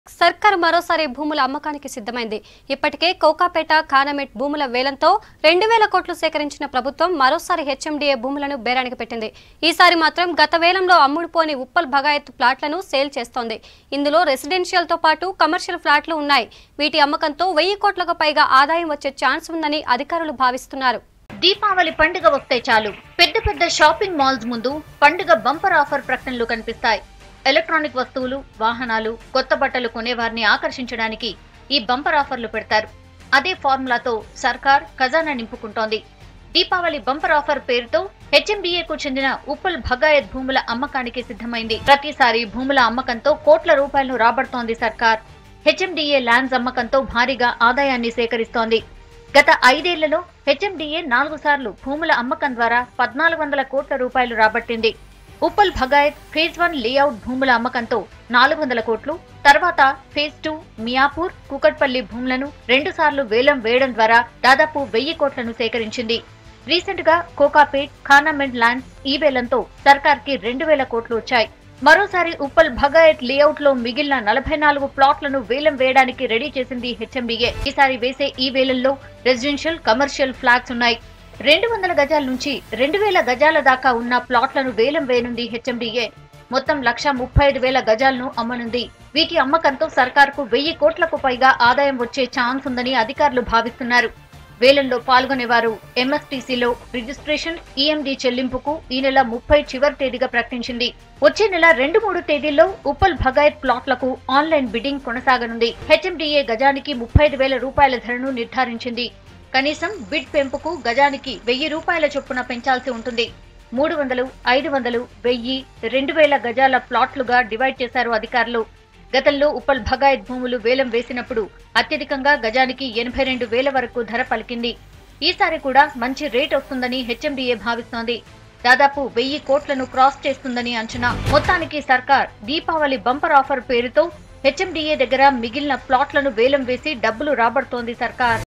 సర్కార్ మరోసారి భూముల అమ్మకానికి సిద్ధమైంది ఇప్పటికే కోకాపేట కానమెట్ భూముల వేలంతో రెండు వేల కోట్లు సేకరించిన ప్రభుత్వం మరోసారి హెచ్ఎండిఏ భూములను బేరానికి పెట్టింది ఈసారి మాత్రం గత వేలంలో అమ్ముడుపోని ఉప్పల్ భగాయత్ ప్లాట్లను సేల్ చేస్తోంది ఇందులో రెసిడెన్షియల్ తో పాటు కమర్షియల్ ఫ్లాట్లు ఉన్నాయి వీటి అమ్మకంతో వెయ్యి కోట్లకు పైగా ఆదాయం వచ్చే ఛాన్స్ ఉందని అధికారులు భావిస్తున్నారు దీపావళి పండుగ వస్తే చాలు పెద్ద పెద్ద షాపింగ్ మాల్స్ ముందు పండుగ బంపర్ ఆఫర్ ప్రకటనలు కనిపిస్తాయి ఎలక్ట్రానిక్ వస్తువులు వాహనాలు కొత్త బట్టలు కొనేవారిని ఆకర్షించడానికి ఈ బంపర్ ఆఫర్లు పెడతారు అదే ఫార్ములాతో సర్కార్ ఖజానా నింపుకుంటోంది దీపావళి బంపర్ ఆఫర్ పేరుతో హెచ్ఎండిఏకు చెందిన ఉప్పల్ భగాయత్ భూముల అమ్మకానికి సిద్ధమైంది ప్రతిసారి భూముల అమ్మకంతో కోట్ల రూపాయలను రాబడుతోంది సర్కార్ హెచ్ఎండిఏ ల్యాండ్స్ అమ్మకంతో భారీగా ఆదాయాన్ని సేకరిస్తోంది గత ఐదేళ్లలో హెచ్ఎండిఏ నాలుగు సార్లు భూముల అమ్మకం ద్వారా పద్నాలుగు వందల కోట్ల రూపాయలు రాబట్టింది Uppal Bhagayath phase one layout భూముల అమ్మకంతో నాలుగు వందల కోట్లు తర్వాత ఫేజ్ టూ మియాపూర్ కుకట్పల్లి భూములను రెండు సార్లు వేలం వేయడం ద్వారా దాదాపు వెయ్యి కోట్లను సేకరించింది రీసెంట్ గా కోకాపేట్ ఖానామెంట్ ల్యాండ్స్ ఈ వేలంతో సర్కార్కి రెండు వేల కోట్లు వచ్చాయి మరోసారి ఉప్పల్ భగాయత్ లేఅవుట్ లో మిగిలిన నలభై నాలుగు ప్లాట్లను వేలం వేయడానికి రెడీ చేసింది హెచ్ఎండిఏ ఈసారి వేసే ఈ వేలంలో రెసిడెన్షియల్ కమర్షియల్ ఫ్లాట్స్ ఉన్నాయి రెండు వందల గజాల నుంచి రెండు వేల గజాల దాకా ఉన్న ప్లాట్లను వేలం వేయనుంది హెచ్ఎండిఏ మొత్తం లక్ష ముప్పై ఐదు వేల గజాలను అమ్మనుంది వీటి అమ్మకంతో సర్కార్కు వెయ్యి కోట్లకు పైగా ఆదాయం వచ్చే ఛాన్స్ ఉందని అధికారులు భావిస్తున్నారు వేలంలో పాల్గొనేవారు ఎంఎస్టీసీలో రిజిస్ట్రేషన్ ఈఎండీ చెల్లింపుకు ఈ నెల ముప్పై చివరి తేదీగా ప్రకటించింది వచ్చే నెల రెండు మూడు తేదీల్లో ఉప్పల్ భగాయత్ ప్లాట్లకు ఆన్లైన్ బిడ్డింగ్ కొనసాగనుంది హెచ్ఎండిఏ గజానికి ముప్పై ఐదు వేల రూపాయల ధరను నిర్ధారించింది కనీసం బిడ్ పెంపుకు గజానికి వెయ్యి రూపాయల చొప్పున పెంచాల్సి ఉంటుంది మూడు వందలు ఐదు వందలు వెయ్యి రెండు వేల గజాల ప్లాట్లుగా డివైడ్ చేశారు అధికారులు గతంలో ఉప్పల్ భగాయత్ భూములు వేలం వేసినప్పుడు అత్యధికంగా గజానికి ఎనభై రెండు వేల వరకు ధర పలికింది ఈసారి కూడా మంచి రేట్ వస్తుందని హెచ్ఎండిఏ భావిస్తోంది దాదాపు వెయ్యి కోట్లను క్రాస్ చేస్తుందని అంచనా మొత్తానికి సర్కార్ దీపావళి బంపర్ ఆఫర్ పేరుతో హెచ్ఎండిఏ దగ్గర మిగిలిన ప్లాట్లను వేలం వేసి డబ్బులు రాబడుతోంది సర్కార్